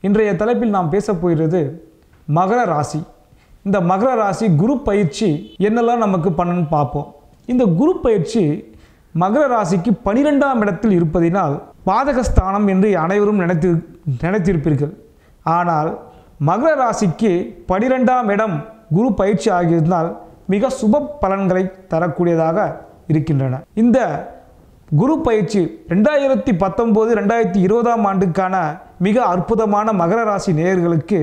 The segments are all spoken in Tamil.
இன்றைய தலைப்பில் நாம் பேசப் போகிறது மகர ராசி இந்த மகர ராசி குரு பயிற்சி என்னெல்லாம் நமக்கு பண்ணணும்னு பார்ப்போம் இந்த குரு பயிற்சி மகர ராசிக்கு பனிரெண்டாம் இடத்தில் இருப்பதினால் பாதகஸ்தானம் என்று அனைவரும் நினைத்து நினைத்திருப்பீர்கள் ஆனால் மகர ராசிக்கு பனிரெண்டாம் இடம் குரு பயிற்சி ஆகியதனால் மிக சுப பலன்களை தரக்கூடியதாக இருக்கின்றன இந்த குரு பயிற்சி ரெண்டாயிரத்தி பத்தொம்போது ரெண்டாயிரத்தி இருபதாம் ஆண்டுக்கான மிக அற்புதமான மகர ராசி நேயர்களுக்கு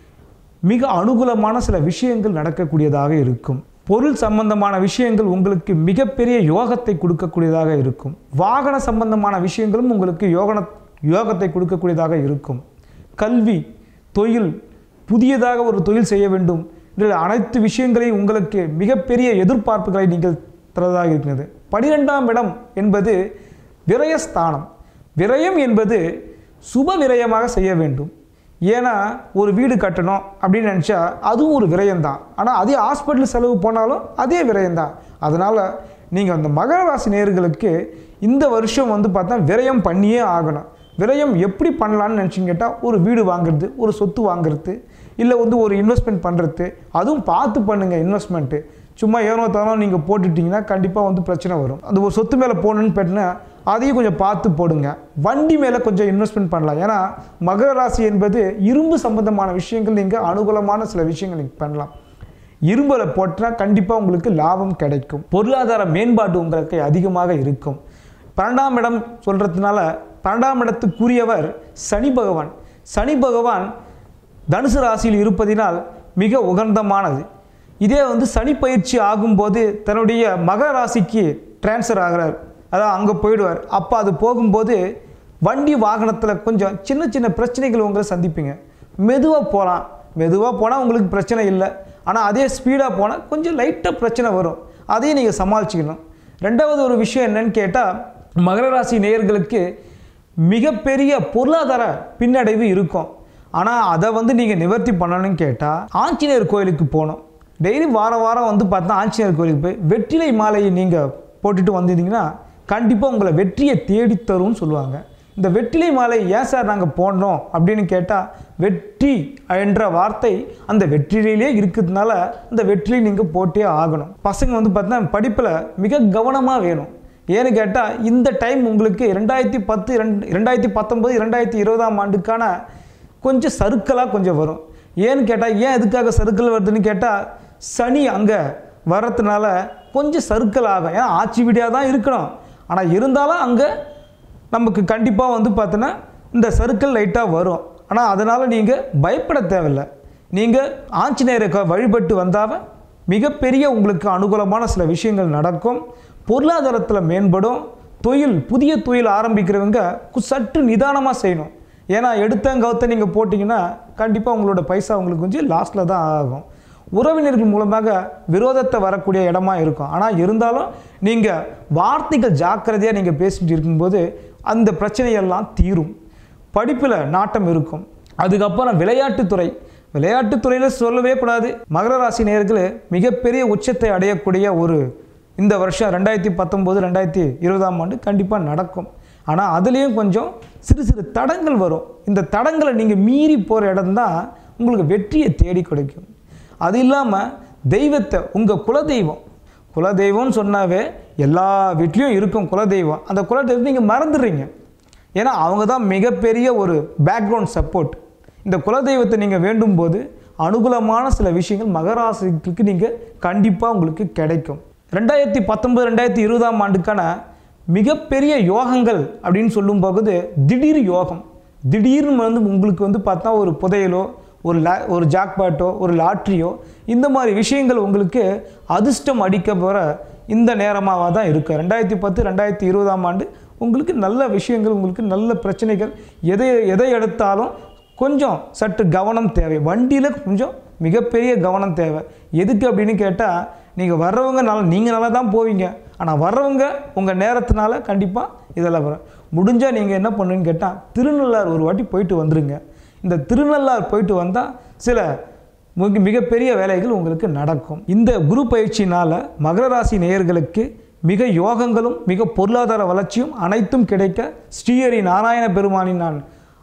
மிக அனுகூலமான சில விஷயங்கள் நடக்கக்கூடியதாக இருக்கும் பொருள் சம்பந்தமான விஷயங்கள் உங்களுக்கு மிகப்பெரிய யோகத்தை கொடுக்கக்கூடியதாக இருக்கும் வாகன சம்பந்தமான விஷயங்களும் உங்களுக்கு யோகன யோகத்தை கொடுக்கக்கூடியதாக இருக்கும் கல்வி தொழில் புதியதாக ஒரு தொழில் செய்ய வேண்டும் என்ற அனைத்து விஷயங்களையும் உங்களுக்கு மிகப்பெரிய எதிர்பார்ப்புகளை நீங்கள் தரதாக இருக்கிறது பனிரெண்டாம் இடம் என்பது விரயஸ்தானம் விரயம் என்பது சுப விரயமாக செய்ய வேண்டும் ஏன்னா ஒரு வீடு கட்டணும் அப்படின்னு நினச்சா அதுவும் ஒரு விரயம்தான் ஆனால் அதே ஹாஸ்பிட்டல் செலவு போனாலும் அதே விரயம்தான் அதனால் நீங்கள் அந்த மகர ராசி நேயர்களுக்கு இந்த வருஷம் வந்து பார்த்தா விரயம் பண்ணியே ஆகணும் விரயம் எப்படி பண்ணலான்னு நினச்சிங்க கேட்டால் ஒரு வீடு வாங்குறது ஒரு சொத்து வாங்குறது இல்லை வந்து ஒரு இன்வெஸ்ட்மெண்ட் பண்ணுறது அதுவும் பார்த்து பண்ணுங்கள் இன்வெஸ்ட்மெண்ட்டு சும்மா ஏனோ தானோ நீங்கள் போட்டுட்டிங்கன்னா கண்டிப்பாக வந்து பிரச்சனை வரும் அந்த ஒரு சொத்து மேலே போகணுன்னு போட்டினா அதையும் கொஞ்சம் பார்த்து போடுங்க வண்டி மேலே கொஞ்சம் இன்வெஸ்ட்மெண்ட் பண்ணலாம் ஏன்னா மகர ராசி என்பது இரும்பு சம்பந்தமான விஷயங்கள் நீங்கள் அனுகூலமான சில விஷயங்கள் நீங்கள் பண்ணலாம் இரும்பில் போட்டால் கண்டிப்பாக உங்களுக்கு லாபம் கிடைக்கும் பொருளாதார மேம்பாடு உங்களுக்கு அதிகமாக இருக்கும் பன்னெண்டாம் இடம் சொல்கிறதுனால பன்னெண்டாம் இடத்துக்குரியவர் சனி பகவான் சனி பகவான் தனுசு ராசியில் இருப்பதினால் மிக உகந்தமானது இதே வந்து சனி பயிற்சி ஆகும்போது தன்னுடைய மகர ராசிக்கு டிரான்ஸ்ஃபர் ஆகிறார் அதான் அங்கே போயிடுவார் அப்போ அது போகும்போது வண்டி வாகனத்தில் கொஞ்சம் சின்ன சின்ன பிரச்சனைகள் உங்களை சந்திப்பீங்க மெதுவாக போகலாம் மெதுவாக போனால் உங்களுக்கு பிரச்சனை இல்லை ஆனால் அதே ஸ்பீடாக போனால் கொஞ்சம் லைட்டாக பிரச்சனை வரும் அதையும் நீங்கள் சமாளிச்சுக்கணும் ரெண்டாவது ஒரு விஷயம் என்னன்னு கேட்டால் மகர ராசி நேயர்களுக்கு மிகப்பெரிய பொருளாதார பின்னடைவு இருக்கும் ஆனால் அதை வந்து நீங்கள் நிவர்த்தி பண்ணணும்னு கேட்டால் ஆஞ்சநேயர் கோயிலுக்கு போகணும் டெய்லி வாரம் வாரம் வந்து பார்த்தா ஆஞ்சநேயர் கோயிலுக்கு போய் வெற்றிலை மாலையை நீங்கள் போட்டுட்டு வந்திருந்தீங்கன்னா கண்டிப்பாக உங்களை வெற்றியை தேடித் தரும்னு சொல்லுவாங்க இந்த வெற்றிலை மாலை ஏன் சார் நாங்கள் போடணும் அப்படின்னு கேட்டால் வெற்றி என்ற வார்த்தை அந்த வெற்றிலையிலே இருக்கிறதுனால அந்த வெற்றிலை நீங்கள் போட்டே ஆகணும் பசங்க வந்து பார்த்தா படிப்பில் மிக கவனமாக வேணும் ஏன்னு கேட்டால் இந்த டைம் உங்களுக்கு ரெண்டாயிரத்தி பத்து ரெண்டு ரெண்டாயிரத்தி பத்தொம்பது ரெண்டாயிரத்தி இருபதாம் ஆண்டுக்கான கொஞ்சம் சறுக்கலாக கொஞ்சம் வரும் ஏன்னு கேட்டால் ஏன் எதுக்காக சறுக்கல் வருதுன்னு கேட்டால் சனி அங்கே வர்றதுனால கொஞ்சம் சறுக்கல் ஆகும் ஏன்னா ஆட்சி வீடியாக தான் இருக்கணும் ஆனால் இருந்தாலும் அங்கே நமக்கு கண்டிப்பாக வந்து பார்த்தோன்னா இந்த சறுக்கல் லைட்டாக வரும் ஆனால் அதனால் நீங்கள் பயப்பட தேவையில்லை நீங்கள் ஆஞ்சநேயரை க- வழிபட்டு வந்தால் மிகப்பெரிய உங்களுக்கு அனுகூலமான சில விஷயங்கள் நடக்கும் பொருளாதாரத்தில் மேம்படும் தொழில் புதிய தொழில் ஆரம்பிக்கிறவங்க கு- சற்று நிதானமாக செய்யணும் ஏன்னா எடுத்த கவுத்த நீங்கள் போட்டிங்கன்னா கண்டிப்பாக உங்களோட பைசா உங்களுக்கு கொஞ்சம் லாஸ்ட்டில் தான் ஆகும் உறவினர்கள் மூலமாக விரோதத்தை வரக்கூடிய இடமா இருக்கும் ஆனால் இருந்தாலும் நீங்கள் வார்த்தைகள் ஜாக்கிரதையாக நீங்கள் பேசிட்டு இருக்கும்போது அந்த பிரச்சனையெல்லாம் தீரும் படிப்பில் நாட்டம் இருக்கும் அதுக்கப்புறம் விளையாட்டுத்துறை விளையாட்டுத்துறையில் சொல்லவே கூடாது மகர ராசி நேயர்கள் மிகப்பெரிய உச்சத்தை அடையக்கூடிய ஒரு இந்த வருஷம் ரெண்டாயிரத்தி பத்தொம்போது ரெண்டாயிரத்தி இருபதாம் ஆண்டு கண்டிப்பாக நடக்கும் ஆனால் அதுலேயும் கொஞ்சம் சிறு சிறு தடங்கள் வரும் இந்த தடங்களை நீங்கள் மீறி போகிற இடம்தான் உங்களுக்கு வெற்றியை தேடி கொடுக்கும் அது இல்லாமல் தெய்வத்தை உங்கள் குலதெய்வம் குலதெய்வம்னு சொன்னாவே எல்லா வீட்லேயும் இருக்கும் குலதெய்வம் அந்த குலதெய்வத்தை நீங்கள் மறந்துடுறீங்க ஏன்னா அவங்க தான் மிகப்பெரிய ஒரு பேக்ரவுண்ட் சப்போர்ட் இந்த குலதெய்வத்தை நீங்கள் வேண்டும் போது அனுகூலமான சில விஷயங்கள் மகராசிக்கு நீங்கள் கண்டிப்பாக உங்களுக்கு கிடைக்கும் ரெண்டாயிரத்தி பத்தொன்பது ரெண்டாயிரத்தி இருபதாம் ஆண்டுக்கான மிகப்பெரிய யோகங்கள் அப்படின்னு சொல்லும் போது திடீர் யோகம் திடீர்னு வந்து உங்களுக்கு வந்து பார்த்தா ஒரு புதையலோ ஒரு லா ஒரு ஜாக்பாட்டோ ஒரு லாட்ரியோ இந்த மாதிரி விஷயங்கள் உங்களுக்கு அதிர்ஷ்டம் அடிக்க போகிற இந்த நேரமாக தான் இருக்குது ரெண்டாயிரத்தி பத்து ரெண்டாயிரத்தி இருபதாம் ஆண்டு உங்களுக்கு நல்ல விஷயங்கள் உங்களுக்கு நல்ல பிரச்சனைகள் எதை எதை எடுத்தாலும் கொஞ்சம் சற்று கவனம் தேவை வண்டியில் கொஞ்சம் மிகப்பெரிய கவனம் தேவை எதுக்கு அப்படின்னு கேட்டால் நீங்கள் வர்றவங்க நல்லா நீங்கள் நல்லா தான் போவீங்க ஆனால் வர்றவங்க உங்கள் நேரத்தினால கண்டிப்பாக இதெல்லாம் வரும் முடிஞ்சால் நீங்கள் என்ன பண்ணுன்னு கேட்டால் திருநள்ளாறு ஒரு வாட்டி போயிட்டு வந்துருங்க இந்த திருநள்ளாறு போயிட்டு வந்தால் சில மிக மிகப்பெரிய வேலைகள் உங்களுக்கு நடக்கும் இந்த குரு பயிற்சினால் மகர ராசி நேயர்களுக்கு மிக யோகங்களும் மிக பொருளாதார வளர்ச்சியும் அனைத்தும் கிடைக்க ஸ்ரீஹரி நாராயண பெருமானின் நான்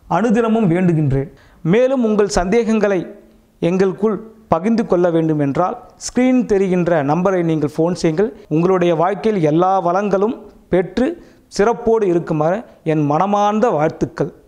அனுதினமும் வேண்டுகின்றேன் மேலும் உங்கள் சந்தேகங்களை எங்களுக்குள் பகிர்ந்து கொள்ள வேண்டும் என்றால் ஸ்க்ரீன் தெரிகின்ற நம்பரை நீங்கள் ஃபோன் செய்யுங்கள் உங்களுடைய வாழ்க்கையில் எல்லா வளங்களும் பெற்று சிறப்போடு இருக்குமாறு என் மனமார்ந்த வாழ்த்துக்கள்